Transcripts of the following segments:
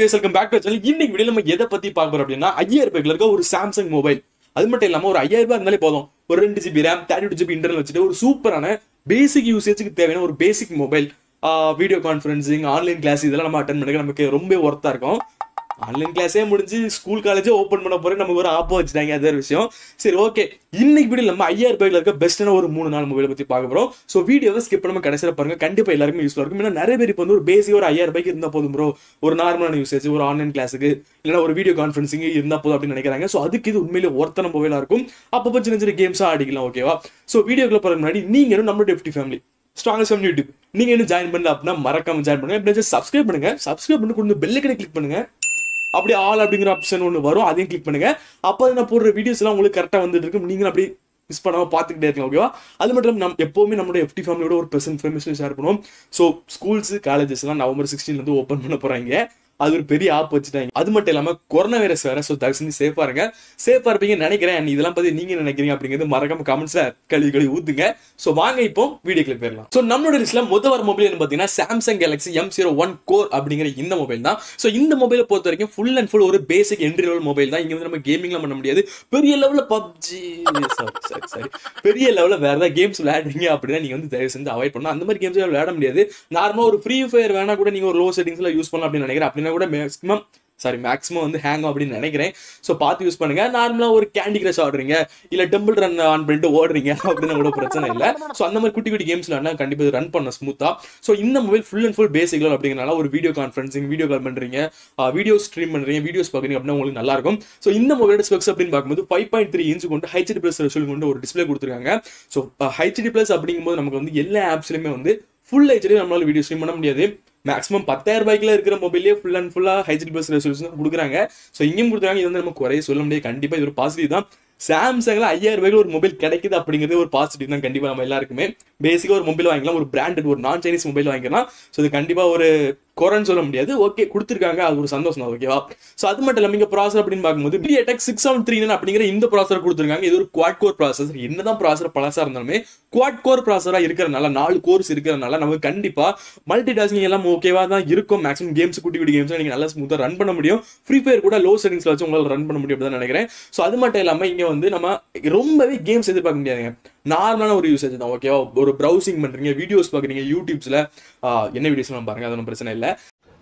welcome back to channel இன்னைக்கு video நம்ம எதை பத்தி பார்க்க போறோம் அப்படின்னா ஐயாயிரம் ரூபாய்க்கு இருக்க ஒரு சாம்சங் மொபைல் அது மட்டும் இல்லாம ஒரு ஐயாயிரம் ரூபாய் இருந்தாலே போதும் ஒரு ரெண்டு GB RAM thirty two GB internal வச்சுட்டு ஒரு சூப்பரான பேசிக் யூசேஜுக்கு தேவையான ஒரு basic mobile video conferencing online class இதெல்லாம் நம்ம அட்டன் பண்ண நமக்கு ரொம்ப ஒர்த்தா இருக்கும் ஆன்லைன் கிளாஸே முடிஞ்சு ஸ்கூல் காலேஜே ஓப்பன் பண்ண போறேன் நமக்கு ஒரு ஆப்போ வச்சுட்டாங்க அது ஒரு விஷயம் சரி ஓகே இன்னைக்கு வீடியோ நம்ம ஐயாயிரம் ரூபாயில இருக்க பெஸ்ட்டான ஒரு மூணு நாள் மொபைலை பத்தி பார்க்க போறோம் ஸோ வீடியோவை ஸ்கிப் பண்ணாம கடைசியில் பாருங்க கண்டிப்பா எல்லாருக்கும் யூஸ்ஃபுல்லா இருக்கும் ஏன்னா நிறைய பேர் இப்போ வந்து ஒரு பேசிக் ஒரு ஐயாயிரம் ரூபாய்க்கு இருந்தா போதும் ப்ரோ ஒரு நார்மலான யூசேஜ் ஒரு ஆன்லைன் கிளாஸுக்கு இல்லைன்னா ஒரு வீடியோ கான்ஃபரன்சிங் இருந்தா போதும் அப்படின்னு நினைக்கிறாங்க ஸோ அதுக்கு இது உண்மையிலே ஒருத்தன மொபைலா இருக்கும் அப்பப்போ சின்ன சின்ன கேம்ஸா ஆடிக்கலாம் ஓகேவா ஸோ வீடியோக்குள்ள போறதுக்கு முன்னாடி நீங்களும் நம்மளோட fifty family strongest family YouTube நீங்க இன்னும் ஜாயின் பண்ணல அப்படின்னா மறக்காம ஜாயின் பண்ணுங்க எப்படி சப்ஸ்கிரைப் பண்ணுங்க சப்ஸ்கிரைப் பண்ணி கொடுத்து பெல்லுக்கடை கிளிக் பண்ணுங்க அப்படி ஆல் அப்படிங்கிற ஆப்ஷன் ஒன்று வரும் அதையும் கிளிக் பண்ணுங்க அப்போ நான் போடுற வீடியோஸ் எல்லாம் உங்களுக்கு கரெக்டாக வந்துட்டு இருக்கும் நீங்களும் அப்படி மிஸ் பண்ணாம பார்த்துக்கிட்டே இருக்கலாம் ஓகேவா அது மட்டும் இல்லாமல் நம்ம எப்போவுமே நம்மளுடைய எஃப்டி ஃபேமிலியோட ஒரு பெர்சன்ட் இன்ஃபர்மேஷன் ஷேர் பண்ணுவோம் ஸோ ஸ்கூல்ஸ் காலேஜஸ் எல்லாம் நவம்பர் சிக்ஸ்டீன்லேருந்து ஓப்பன் பண்ண போறாங்க அது ஒரு பெரிய ஆப் வச்சுட்டாங்க அது மட்டும் இல்லாம கொரோனா வைரஸ் வேற ஸோ தயவு செஞ்சு சேஃபா இருங்க சேஃபா இருப்பீங்கன்னு நினைக்கிறேன் And இதெல்லாம் பத்தி நீங்க நினைக்கிறீங்க அப்படிங்கிறது மறக்காம கமெண்ட்ஸ்ல கழுவி கழுவி ஊத்துங்க ஸோ வாங்க இப்போ வீடியோக்குள்ள போயிடலாம் ஸோ நம்மளோட லிஸ்ட்ல முத வர மொபைல் என்ன பார்த்தீங்கன்னா Samsung Galaxy M zero one core அப்படிங்கிற இந்த மொபைல் தான் ஸோ இந்த மொபைலை பொறுத்த வரைக்கும் ஃபுல் அண்ட் ஃபுல் ஒரு பேசிக் என்ட்ரி லெவல் மொபைல் தான் இங்க வந்து நம்ம கேமிங்லாம் பண்ண முடியாது பெரிய லெவலில் பப்ஜி சாரி சாரி பெரிய லெவலில் வேற ஏதாவது கேம்ஸ் விளையாடுறீங்க அப்படின்னா நீங்க வந்து தயவு செஞ்சு அவாய்ட் பண்ணணும் அந்த மாதிரி கேம்ஸ் விளையாட முடியாது நார்மலாக ஒரு ஃப்ரீ ஃபயர் வேணா கூட நீங்க ஒரு லோ செட்டிங்ஸ்ல யூஸ் பண்ணலாம் அப்படின்னு நினைக்கிறேன் அப்படின்னா கூட மேக்ஸிமம் சாரி மேக்ஸிமம் வந்து ஹேங் அப்படின்னு நினைக்கிறேன் ஸோ பார்த்து யூஸ் பண்ணுங்க நார்மலாக ஒரு கேண்டி கிரஷ் ஆடுறீங்க இல்லை டெம்பிள் ரன் ஆன் பண்ணிட்டு ஓடுறீங்க அப்படின்னு கூட பிரச்சனை இல்லை ஸோ அந்த மாதிரி குட்டி குட்டி கேம்ஸ் விளாட்னா கண்டிப்பாக ரன் பண்ண ஸ்மூத்தா ஸோ இந்த mobile full and full basic அப்படிங்கிறனால ஒரு வீடியோ கான்ஃபரன்சிங் வீடியோ கால் பண்ணுறீங்க வீடியோ ஸ்ட்ரீம் பண்ணுறீங்க வீடியோஸ் பார்க்குறீங்க அப்படின்னா உங்களுக்கு நல்லா இருக்கும் ஸோ இந்த மொபைலோட ஸ்பெக்ஸ் அப்படின்னு பார்க்கும்போது ஃபைவ் பாயிண்ட் த்ரீ இன்ச்சு கொண்டு ஹைச்டி ப்ளஸ் ரெசல்ட் கொண்டு ஒரு டிஸ்பிளே கொடுத்துருக்காங்க ஸோ ஹைச்டி ப்ளஸ் அப்படிங்கும்போது நமக்கு வந்து எல்லா ஆப்ஸ்லையுமே வந்து ஃபுல் ஹெச்டி நம்மளால வீடியோ ஸ்ட்ரீம் பண்ண முடியாது மேக்ஸிமம் பத்தாயிரம் ரூபாய்க்குல இருக்கிற மொபைலே ஃபுல் அண்ட் ஃபுல்லா ஹெச்டி ப்ளஸ் ரெசல்யூஷன் கொடுக்குறாங்க ஸோ இங்கேயும் கொடுக்குறாங்க இது வந்து நம்ம குறைய சொல்ல முடியாது கண்டிப்பா இது ஒரு பாசிட்டிவ் தான் சாம்சங்ல ஐயாயிரம் ரூபாய்க்கு ஒரு மொபைல் கிடைக்குது அப்படிங்கிறது ஒரு பாசிட்டிவ் தான் கண்டிப்பா நம்ம எல்லாருக்குமே பேசிக்கா ஒரு மொபைல் வாங்கிக்கலாம் ஒரு பிராண்டட் ஒரு நான் சைனீஸ் மொபைல் வாங்கிக்கலாம் ஸோ இது கண்டிப்பா ஒரு குறைன்னு சொல்ல முடியாது ஓகே கொடுத்துருக்காங்க அது ஒரு சந்தோஷம் தான் ஓகேவா ஸோ அது மட்டும் இல்லாமல் இங்கே ப்ராசர் அப்படின்னு பார்க்கும்போது பிஎடெக் சிக்ஸ் செவன் த்ரீ அப்படிங்கிற இந்த ப்ராசர் கொடுத்துருக்காங்க இது ஒரு குவாட் கோர் ப்ராசர் என்னதான் ப்ராசர் பழசா இருந்தாலுமே குவாட் கோர் ப்ராசரா இருக்கிறனால நாலு கோர்ஸ் இருக்கிறனால நமக்கு கண்டிப்பா மல்டி டாஸ்கிங் எல்லாம் ஓகேவா தான் இருக்கும் மேக்ஸிமம் கேம்ஸ் குட்டி குட்டி கேம்ஸ் நீங்க நல்லா ஸ்மூத்தா ரன் பண்ண முடியும் ஃப்ரீ ஃபயர் கூட லோ செட்டிங்ஸ்ல வச்சு உங்களால் ரன் பண்ண முடியும் அப்படின்னு நினைக்கிறேன் ஸோ அது மட்டும் இல்லாமல் இங்க வந்து நம்ம ரொம்பவே கேம்ஸ் எதிர்பார்க்க முடியாதுங்க நார்மலான ஒரு யூசேஜ் தான் ஓகேவா ஒரு ப்ரௌசிங் பண்றீங்க வீடியோஸ் பாக்குறீங்க யூடியூப்ஸ்ல என்ன வீடியோஸ் பாருங்க அது ஒன்றும் பிரச்சனை இல்லை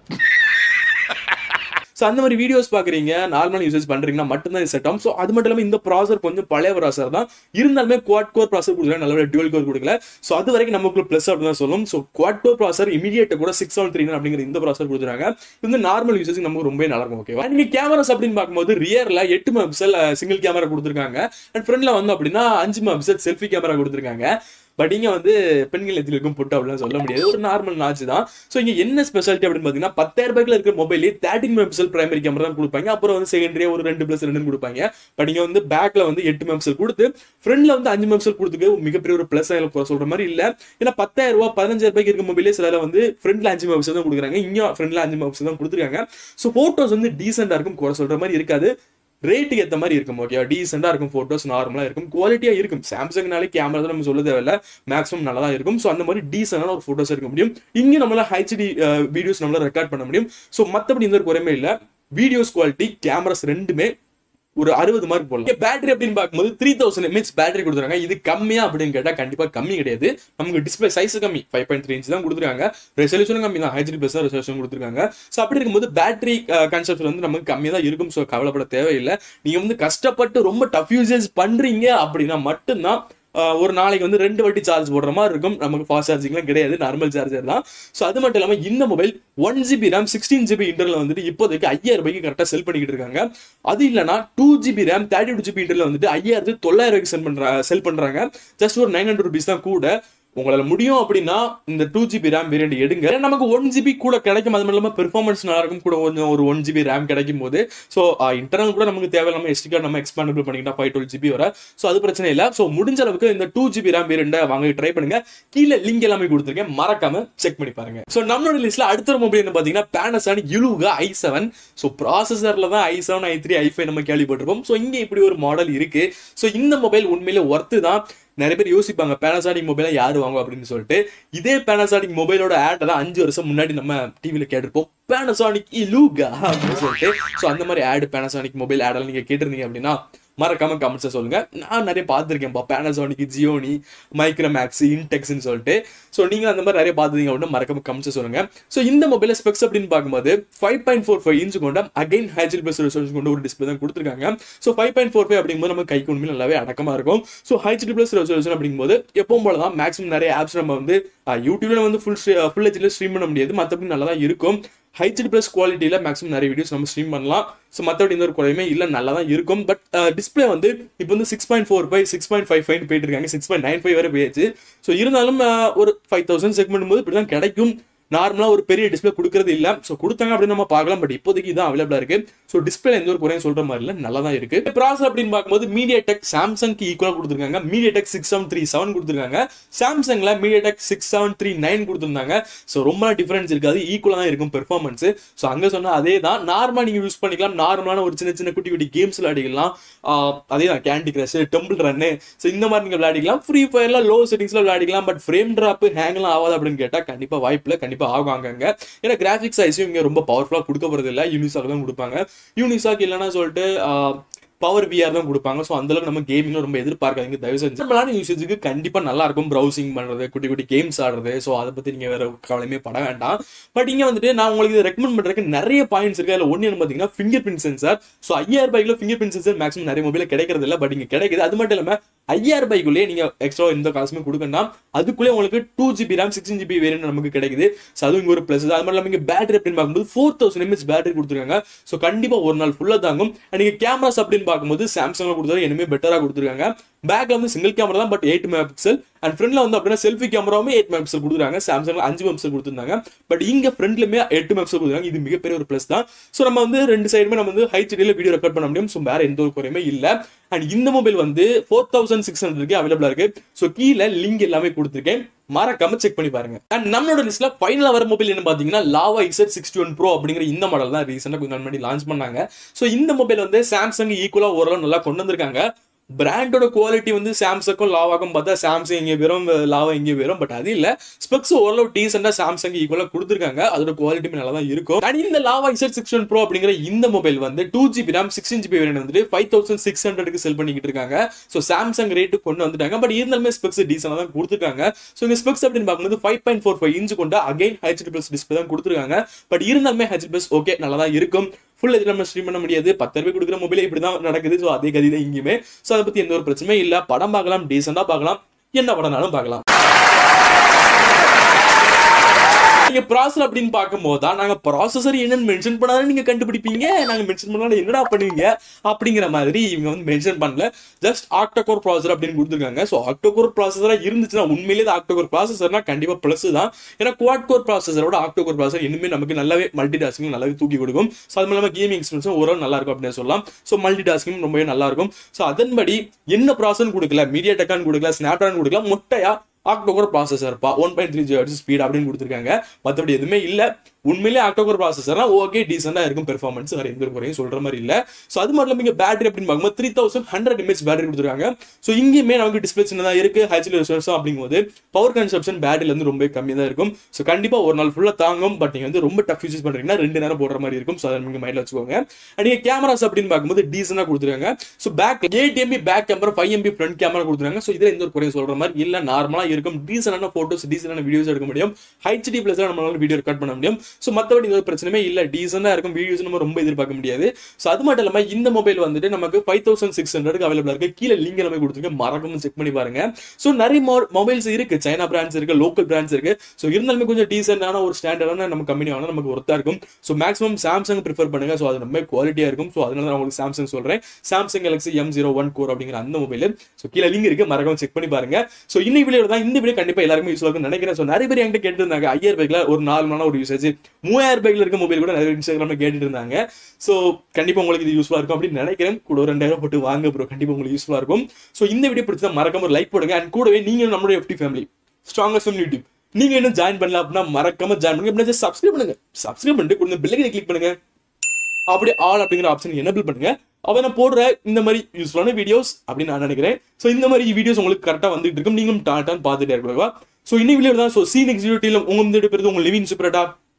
ஸோ அந்த மாதிரி வீடியோஸ் பார்க்குறீங்க நார்மல் யூசேஜ் பண்ணுறீங்கன்னா மட்டும்தான் இது செட் ஆகும் ஸோ அது மட்டும் இல்லாமல் இந்த ப்ராசர் கொஞ்சம் பழைய ப்ராசர் தான் இருந்தாலுமே குவாட் கோர் ப்ராசர் கொடுக்கல நல்ல டுவெல் கோர் கொடுக்கல ஸோ அது வரைக்கும் நமக்கு ப்ளஸ் அப்படின்னு தான் சொல்லும் ஸோ குவாட் கோர் ப்ராசர் இமீடியேட் கூட சிக்ஸ் செவன் த்ரீ அப்படிங்கிற இந்த ப்ராசர் கொடுத்துருக்காங்க இது வந்து நார்மல் யூசேஜ் நமக்கு ரொம்ப நல்லா இருக்கும் ஓகேவா நீங்க கேமராஸ் அப்படின்னு பார்க்கும்போது ரியர்ல எட்டு மெபிசல் சிங்கிள் கேமரா கொடுத்துருக்காங்க அண்ட் ஃப்ரண்ட்ல வந்து அப்படின்னா அஞ்சு மெபிசல் செல்ஃபி கேமரா கொடுத்துருக்காங்க பட் இங்க வந்து பெண்கள் எத்திலும் புட்டு அப்படிலாம் சொல்ல முடியாது ஒரு நார்மல் நாச்சு தான் ஸோ இங்க என்ன ஸ்பெஷாலிட்டி அப்படின்னு பாத்தீங்கன்னா பத்தாயிரம் ரூபாய்க்குல இருக்கிற மொபைலே தேர்ட்டின் மெபிசல் பிரைமரி கேமரா தான் கொடுப்பாங்க அப்புறம் வந்து செகண்டரியா ஒரு ரெண்டு பிளஸ் ரெண்டு கொடுப்பாங்க பட் இங்க வந்து பேக்ல வந்து எட்டு மெபிசல் கொடுத்து ஃப்ரண்ட்ல வந்து அஞ்சு மெபிசல் கொடுத்துக்க மிகப்பெரிய ஒரு பிளஸ் சொல்ற மாதிரி இல்ல ஏன்னா பத்தாயிரம் ரூபாய் பதினஞ்சாயிரம் ரூபாய்க்கு இருக்க மொபைலே சில வந்து ஃப்ரண்ட்ல அஞ்சு மெபிசல் தான் கொடுக்குறாங்க இங்க ஃப்ரண்ட்ல அஞ்சு மெபிசல் தான் கொடுத்துருக்காங்க ஸோ போட்டோஸ் வந்து டீசெண்டா இருக்கும் குறை சொல்ற மாதிரி இருக்காது ரேட்டுக்கு ஏற்ற மாதிரி இருக்கும் ஓகே டீசெண்டாக இருக்கும் ஃபோட்டோஸ் நார்மலாக இருக்கும் குவாலிட்டியாக இருக்கும் சாம்சங்னாலே கேமரா தான் நம்ம சொல்ல தேவையில்ல மேக்ஸிமம் நல்லா தான் இருக்கும் ஸோ அந்த மாதிரி டீசெண்டான ஒரு ஃபோட்டோஸ் எடுக்க முடியும் இங்கே நம்மளால ஹெச்டி வீடியோஸ் நம்மளால ரெக்கார்ட் பண்ண முடியும் ஸோ மற்றபடி எந்த ஒரு குறையுமே இல்லை வீடியோஸ் குவாலிட்டி கேமராஸ் ரெண்டுமே ஒரு அறுபது மார்க் போடலாம் பேட்டரி அப்படின்னு பார்க்கும்போது த்ரீ தௌசண்ட் எம்ஏஹெச் பேட்டரி கொடுத்துருக்காங்க இது கம்மியா அப்படின்னு கேட்டா கண்டிப்பா கம்மி கிடையாது நமக்கு டிஸ்பிளே சைஸ் கம்மி ஃபைவ் பாயிண்ட் த்ரீ இன்ச் தான் கொடுத்துருக்காங்க ரெசல்யூஷனும் கம்மி தான் ஹெச்டி பிளஸ் ரெசல்யூஷன் கொடுத்துருக்காங்க ஸோ அப்படி இருக்கும்போது பேட்டரி கன்செப்ட் வந்து நமக்கு கம்மியாக தான் இருக்கும் ஸோ கவலைப்பட தேவையில்லை நீங்க வந்து கஷ்டப்பட்டு ரொம்ப டஃப் யூசேஜ் பண்றீங்க அப்படின்னா மட்டும்தான் ஒரு நாளைக்கு வந்து ரெண்டு வாட்டி சார்ஜ் போடுற மாதிரி இருக்கும் நமக்கு ஃபாஸ்ட் சார்ஜிங்லாம் கிடையாது நார்மல் சார்ஜர் தான் ஸோ அது மட்டும் இல்லாமல் இந்த mobile one GB RAM sixteen GB internal வந்துட்டு இப்போதைக்கு ஐயாயிரம் ரூபாய்க்கு கரெக்டாக செல் பண்ணிக்கிட்டு இருக்காங்க அது இல்லைனா two GB RAM thirty two GB internal வந்துட்டு ஐயாயிரத்து தொள்ளாயிரம் ரூபாய்க்கு செல் பண்ற செல் பண்றாங்க ஜஸ்ட் ஒரு நைன் ஹண்ட்ரட் ருபீஸ் தான் கூட உங்களால முடியும் அப்படின்னா இந்த டூ ஜிபி ரேம் வேரியண்ட் எடுங்க நமக்கு ஒன் ஜிபி கூட கிடைக்கும் அது மட்டும் இல்லாமல் பெர்ஃபார்மன்ஸ் நல்லா இருக்கும் கூட கொஞ்சம் ஒரு ஒன் ஜிபி ரேம் கிடைக்கும் போது ஸோ இன்டர்னல் கூட நமக்கு தேவையில்லாம எஸ்டி கார்டு நம்ம எக்ஸ்பாண்டபிள் பண்ணிக்கிட்டா ஃபைவ் டுவெல் ஜிபி வர ஸோ அது பிரச்சனை இல்லை ஸோ முடிஞ்ச அளவுக்கு இந்த டூ ஜிபி ரேம் வேரியண்ட்டை வாங்க ட்ரை பண்ணுங்க கீழே லிங்க் எல்லாமே கொடுத்துருக்கேன் மறக்காம செக் பண்ணி பாருங்க ஸோ நம்மளோட லிஸ்ட்ல அடுத்த ஒரு மொபைல் என்ன பார்த்தீங்கன்னா பேனசான் யுலுகா ஐ செவன் ஸோ ப்ராசஸர்ல தான் I seven I three I five நம்ம கேள்விப்பட்டிருப்போம் ஸோ இங்கே இப்படி ஒரு மாடல் இருக்கு ஸோ இந்த மொபைல் உண்மையிலே ஒர்த்து தான் நிறைய பேர் யோசிப்பாங்க பேனாசானிக் மொபைலை யாரு வாங்குவா அப்படின்னு சொல்லிட்டு இதே பேனாசானிக் மொபைலோட ஆட் தான் அஞ்சு வருஷம் முன்னாடி நம்ம டிவில கேட்டிருப்போம் பேனாசானிக் இலூகா அப்படின்னு சொல்லிட்டு ஸோ அந்த மாதிரி ஆடு பேனாசானிக் மொபைல் ஆடெல்லாம் நீங்க கேட்டிருந்தீங்க அப்படின்னா மறக்காம கமெண்ட்ஸை சொல்லுங்க நான் நிறைய பார்த்துருக்கேன்ப்பா பேனாசானிக் ஜியோனி மைக்ரோமேக்ஸ் இன்டெக்ஸ்னு சொல்லிட்டு ஸோ நீங்க அந்த மாதிரி நிறைய பார்த்துருந்தீங்க அப்படின்னா மறக்காம கமெண்ட்ஸை சொல்லுங்க ஸோ இந்த மொபைல ஸ்பெக்ஸ் அப்படின்னு பார்க்கும்போது five point four five inch கொண்ட அகைன் ஹைஜில் பிளஸ் ரெசல்யூஷன் கொண்ட ஒரு டிஸ்பிளே தான் கொடுத்துருக்காங்க so five point four five அப்படிங்கும்போது நம்ம கைக்கு உண்மையில் நல்லாவே அடக்கமா இருக்கும் ஸோ ஹைச்டி பிளஸ் ரெசல்யூஷன் அப்படிங்கும்போது எப்பவும் போல தான் மேக்ஸிமம் நிறைய ஆப்ஸ் நம்ம வந்து அஹ், யூடியூப்ல வந்து ஃபுல் ஃபுல் ஹெச்டியில் ஸ்ட்ரீம் பண்ண முடியாது மற்றபடி நல்லா தான் இருக்கும் ஹைச்டி ப்ளஸ் குவாலிட்டியில் மேக்ஸிமம் நிறைய வீடியோஸ் நம்ம ஸ்ட்ரீம் பண்ணலாம் ஸோ மற்றபடி எந்த ஒரு குறையுமே இல்லை நல்லா தான் இருக்கும் பட் டிஸ்பிளே வந்து இப்போ வந்து six point four five six point five five போயிட்டு இருக்காங்க சிக்ஸ் பாயிண்ட் நைன் ஃபைவ் வரை போயிடுச்சு ஸோ இருந்தாலும் அஹ், ஒரு ஃபைவ் தௌசண்ட் செக்மெண்ட் போது இப்படி தான் கிடைக்கும் நார்மலாக ஒரு பெரிய டிஸ்பிளே கொடுக்கறது இல்லை ஸோ கொடுத்தாங்க அப்படின்னு நம்ம பார்க்கலாம் பட் இப்போதைக்கு இதான் அவைலபிளாக இருக்கு ஸோ டிஸ்பிளே எந்த ஒரு குறையும் சொல்ற மாதிரி இல்லை நல்லா தான் இருக்கு ப்ராசர் அப்படின்னு பார்க்கும்போது மீடியா டெக் சாம்சங்க்கு ஈக்குவலாக கொடுத்துருக்காங்க MediaTek six seven three seven கொடுத்துருக்காங்க சாம்சங்ல MediaTek six seven three nine கொடுத்துருந்தாங்க ஸோ ரொம்ப டிஃபரன்ஸ் இருக்காது ஈக்குவலாக தான் இருக்கும் பெர்ஃபார்மன்ஸ் ஸோ அங்கே சொன்ன அதே தான் நார்மலாக நீங்கள் யூஸ் பண்ணிக்கலாம் நார்மலான ஒரு சின்ன சின்ன குட்டி குட்டி கேம்ஸ் விளையாடிக்கலாம் ஆஹ் அதே தான் கேண்டி கிரஷ் டெம்பிள் ரன்னு ஸோ இந்த மாதிரி நீங்கள் விளையாடிக்கலாம் ஃப்ரீ ஃபயர்ல லோ செட்டிங்ஸ்ல விளையாடிக்கலாம் பட் ஃப்ரேம் ட்ராப் ஹேங்லாம் ஆகாது அப்படின்னு கேட்டால் கண்டிப்பாக வாய்ப்பில்லை கண்டிப்பாக ஆகும் அங்கங்க ஏன்னா கிராஃபிக்ஸ் ஐஸும் இங்கே ரொம்ப பவர்ஃபுல்லாக கொடுக்க போகிறது இல்லை யூனிசாக் தான் கொடுப்பாங்க யூனிசாக் இல்லைன்னா சொல்லிட்டு பவர் விஆர் தான் கொடுப்பாங்க ஸோ அந்தளவுக்கு நம்ம கேமிங்ல ரொம்ப எதிர்பார்க்காதீங்க தயவு செஞ்சு நம்மளான யூசேஜுக்கு கண்டிப்பாக நல்லா இருக்கும் ப்ரௌசிங் பண்ணுறது குட்டி குட்டி கேம்ஸ் ஆடுறது ஸோ அதை பற்றி நீங்கள் வேற கவலையுமே பட வேண்டாம் பட் இங்கே வந்துட்டு நான் உங்களுக்கு இதை ரெக்கமெண்ட் பண்ணுறதுக்கு நிறைய பாயிண்ட்ஸ் இருக்கு அதில் ஒன்று என்ன பார்த்தீங்கன்னா ஃபிங்கர் பிரிண்ட் சென்சார் ஸோ ஐயாயிரம் ரூபாய்க்குள்ள ஃபிங்கர் பிரிண்ட் சென்சார் மேக்ஸிமம் நிறைய மொபைலில் கிடைக்கிறது இல்லை பட் இங்கே கிடைக்குது அது மட்டும் இல்லாமல் ஐயாயிரம் ரூபாய்க்குள்ளேயே நீங்கள் எக்ஸ்ட்ரா எந்த காசுமே கொடுக்கணும் அதுக்குள்ளே உங்களுக்கு two GB RAM sixteen GB variant நமக்கு கிடைக்குது ஸோ அதுவும் இங்கே ஒரு ப்ளஸ் அது மட்டும் இல்லாமல் இங்கே பேட்டரி அப்படின்னு பார்க்கும்போது ஃபோர் தௌசண்ட் எம்எச் பேட்டரி கொடுத்துருக்காங்க ஸோ கண்டிப்பாக ஒரு நாள் ஃபுல்லாக தாங்கும் அண்ட் நீங்கள் கேமராஸ் அப்படின்னு பார்க்கும்போது சாம்சங்ல கொடுத்தது இனிமே பெட்டராக கொடுத்துருக்காங்க பேக்ல வந்து சிங்கிள் கேமரா தான் but eight mega pixel and ஃப்ரண்ட்ல வந்து அப்படின்னா செல்ஃபி கேமராவுமே எயிட் மெகா பிக்சல் கொடுத்துருக்காங்க சாம்சங்ல அஞ்சு மெகா பிக்சல் கொடுத்துருந்தாங்க பட் இங்க ஃப்ரண்ட்லுமே எட்டு மெகா பிக்சல் கொடுத்துருக்காங்க இது மிகப்பெரிய ஒரு ப்ளஸ் தான் ஸோ நம்ம வந்து ரெண்டு சைடுமே நம்ம வந்து ஹைச்டியில் வீடியோ ரெக்கார்ட் பண்ண முடியும் ஸோ வேற எந்த ஒரு குறையுமே இல்லை அண்ட் இந்த மொபைல் வந்து ஃபோர் தௌசண்ட் சிக்ஸ் ஹண்ட்ரட்க்கு அவைலபிளா இருக்கு ஸோ கீழே லிங்க் எல்லாமே கொடுத்துருக்கேன் மறக்காம செக் பண்ணி பாருங்க அண்ட் நம்மளோட லிஸ்ட்ல ஃபைனலா வர மொபைல் என்ன பாத்தீங்கன்னா Lava Z sixty one pro அப்படிங்கிற இந்த மாடல் தான் ரீசெண்டா கொஞ்சம் நாள் முன்னாடி லான்ச் பண்ணாங்க ஸோ இந்த மொபைல் வந்து சாம்சங் ஈக்குவலா ஓரளவு நல்லா கொண்டு வந்திருக்காங்க பிராண்டோட குவாலிட்டி வந்து சாம்சங்கும் லாவாக்கும் பார்த்தா சாம்சங் இங்கே வரும் லாவா இங்கே வரும் பட் அது இல்ல ஸ்பெக்ஸ் ஓரளவு டீசெண்டா சாம்சங் ஈக்குவலா கொடுத்துருக்காங்க அதோட குவாலிட்டி நல்லா தான் இருக்கும் அண்ட் இந்த Lava Z six one pro அப்படிங்கிற இந்த மொபைல் வந்து two GB RAM sixteen GB variant வந்துட்டு ஃபைவ் தௌசண்ட் சிக்ஸ் ஹண்ட்ரட்க்கு செல் பண்ணிக்கிட்டு இருக்காங்க ஸோ சாம்சங் ரேட்டு கொண்டு வந்துட்டாங்க பட் இருந்தாலுமே ஸ்பெக்ஸ் டீசெண்டாக தான் கொடுத்துருக்காங்க ஸோ இந்த ஸ்பெக்ஸ் அப்படின்னு பார்க்கும்போது five point four five inch கொண்ட அகைன் ஹெச்டி பிளஸ் டிஸ்பிளே தான் கொடுத்துருக்காங்க பட் இருந்தாலுமே ஹெச்டி பிளஸ் ஓகே நல்லா தான் இருக்கும் ஃபுல் எதில் நம்ம ஸ்ட்ரீம் பண்ண முடியாது பத்து ரூபாய் கொடுக்குற மொபைல் இப்படி தான் நடக்குது ஸோ அதே கதி தான் இங்கேயுமே ஸோ அதை பற்றி எந்த ஒரு பிரச்சனையும் இல்லை படம் பார்க்கலாம் டீசெண்டாக பார்க்கலாம் என்ன படம்னாலும் பார்க்கலாம் நீங்க ப்ராசஸர் அப்படின்னு பார்க்கும்போது தான் நாங்க ப்ராசஸர் என்னன்னு மென்ஷன் பண்ணாலும் நீங்க கண்டுபிடிப்பீங்க நாங்க மென்ஷன் பண்ணாலும் என்னடா பண்ணுவீங்க அப்படிங்கிற மாதிரி இவங்க வந்து மென்ஷன் பண்ணல ஜஸ்ட் ஆக்டோகோர் ப்ராசஸர் அப்படின்னு கொடுத்துருக்காங்க ஸோ ஆக்டோகோர் ப்ராசஸரா இருந்துச்சுன்னா உண்மையிலேயே இது ஆக்டோகோர் ப்ராசஸர்னா கண்டிப்பா ப்ளஸ் தான் ஏன்னா குவாட் கோர் ப்ராசஸரோட ஆக்டோகோர் ப்ராசஸர் இன்னுமே நமக்கு நல்லாவே மல்டி டாஸ்கிங் நல்லாவே தூக்கி கொடுக்கும் ஸோ அது மூலமா கேமிங் எக்ஸ்பீரியன்ஸும் ஓரளவு நல்லா இருக்கும் அப்படின்னு சொல்லலாம் ஸோ மல்டி டாஸ்கிங் ரொம்பவே நல்லா இருக்கும் ஸோ அதன்படி என்ன ப்ராசஸ் கொடுக்கல மீடியா டெக்கான் கொடுக்கல ஸ்னாப் கொடுக்கல மொட்டையா ஆக்டோகோர் ப்ராசஸர்ப்பா one point three GH speed அப்படின்னு கொடுத்துருக்காங்க மற்றபடி எதுவுமே இல்லை உண்மையிலே ஆக்டோகோர் ப்ராசஸர்னா ஓகே டீசெண்டாக இருக்கும் பெர்ஃபார்மன்ஸ் வேறு எந்த ஒரு குறையும் சொல்ற மாதிரி இல்லை ஸோ அது மட்டும் இல்லாமல் இங்கே பேட்டரி அப்படின்னு பார்க்கும்போது three thousand hundred mAh battery கொடுத்துருக்காங்க ஸோ இங்கேயுமே நமக்கு டிஸ்பிளே சின்னதாக இருக்கு ஹைச்டி ரிசோர்ஸும் அப்படிங்கும்போது பவர் கன்சப்ஷன் பேட்டரியில இருந்து ரொம்ப கம்மியாக தான் இருக்கும் ஸோ கண்டிப்பாக ஒரு நாள் ஃபுல்லாக தாங்கும் பட் நீங்கள் வந்து ரொம்ப டஃப் யூஸ் பண்ணுறீங்கன்னா ரெண்டு நேரம் போடுற மாதிரி இருக்கும் ஸோ அதை நீங்கள் மைண்டில் வச்சுக்கோங்க அண்ட் நீங்கள் கேமராஸ் அப்படின்னு பார்க்கும்போது டீசெண்டாக கொடுத்துருக்காங்க so back eight MP back camera five MP front camera கொடுத்துருக்காங்க ஸோ இதில் எந்த ஒரு குறையும் சொல்ற மாதிரி இல்லை நார்மலாக இருக்கும் டீசெண்டான ஃபோட்டோஸ் டீசெண்டான வீடியோஸ் எடுக்க முடியும் ஹைச்டி பிளஸ் நம்மளால வீடியோ ரெக்கார்ட் பண்ண முடியும் ஸோ மற்றபடி இந்த ஒரு பிரச்சனையுமே இல்லை டீசெண்டாக இருக்கும் வீடியோஸ் நம்ம ரொம்ப எதிர்பார்க்க முடியாது ஸோ அது மட்டும் இல்லாமல் இந்த மொபைல் வந்துட்டு நமக்கு five thousand six hundred available இருக்கு கீழே லிங்க் எல்லாமே கொடுத்துருக்கேன் மறக்காம செக் பண்ணி பாருங்க ஸோ நிறைய மொபைல்ஸ் இருக்கு சைனா பிராண்ட்ஸ் இருக்கு லோக்கல் பிராண்ட்ஸ் இருக்கு ஸோ இருந்தாலுமே கொஞ்சம் டீசெண்டான ஒரு ஸ்டாண்டர்டான நம்ம கம்பெனி வாங்கினா நமக்கு ஒர்த்தா இருக்கும் ஸோ மேக்ஸிமம் சாம்சங் ப்ரிஃபர் பண்ணுங்க ஸோ அது ரொம்ப குவாலிட்டியா இருக்கும் ஸோ அதனால நான் உங்களுக்கு சாம்சங் சொல்றேன் Samsung Galaxy M zero one core அப்படிங்கிற அந்த மொபைல் ஸோ கீழே லிங்க் இருக்கு மறக்காம செக் பண்ணி பாருங்க ஸோ இன்னைக்கு வீடியோ தான் இந்த வீடியோ கண்டிப்பா எல்லாருமே யூஸ் ஆகும் நினைக்கிறேன் ஸோ நிறைய பேர் என்கிட்ட கேட்டு ஐயாயிரம் ரூபாய்க்குல ஒரு நார்மலான ஒரு யூசேஜ் மூவாயிரம் ரூபாய்க்குல இருக்க மொபைல் கூட நிறைய இன்ஸ்டாகிராம்ல கேட்டுட்டு இருந்தாங்க ஸோ கண்டிப்பா உங்களுக்கு இது யூஸ்ஃபுல்லா இருக்கும் அப்படின்னு நினைக்கிறேன் கூட ஒரு ரெண்டாயிரம் போட்டு வாங்க ப்ரோ கண்டிப்பா உங்களுக்கு யூஸ்ஃபுல்லா இருக்கும் ஸோ இந்த வீடியோ பிடிச்சா மறக்காம ஒரு லைக் போடுங்க அண்ட் கூடவே நீங்க நம்மளுடைய FT family strongest family YouTube நீங்க இன்னும் ஜாயின் பண்ணல அப்படின்னா மறக்காம ஜாயின் பண்ணுங்க அப்படின்னா சப்ஸ்கிரைப் பண்ணுங்க சப்ஸ்கிரைப் பண்ணிட்டு கொடுங்க பெல்லைக்கனை கிளிக் பண்ணுங்க அப்படியே ஆல் அப்படிங்கிற ஆப்ஷன் எனபிள் பண்ணுங்க அவனை போடுற இந்த மாதிரி யூஸ்ஃபுல்லான வீடியோஸ் அப்படின்னு நான் நினைக்கிறேன் ஸோ இந்த மாதிரி வீடியோஸ் உங்களுக்கு கரெக்டாக வந்துட்டு இருக்கும் நீங்களும் டாட்டான்னு பார்த்துட்டே இருக்கலாம் ஸோ இன்னைக்கு வீடியோ தான் ஸோ சீன் எக்ஸிக்யூட்டிவ்ல உங்க வந்து எடுப்பது உங்க லிவின் சூப்பரட்டா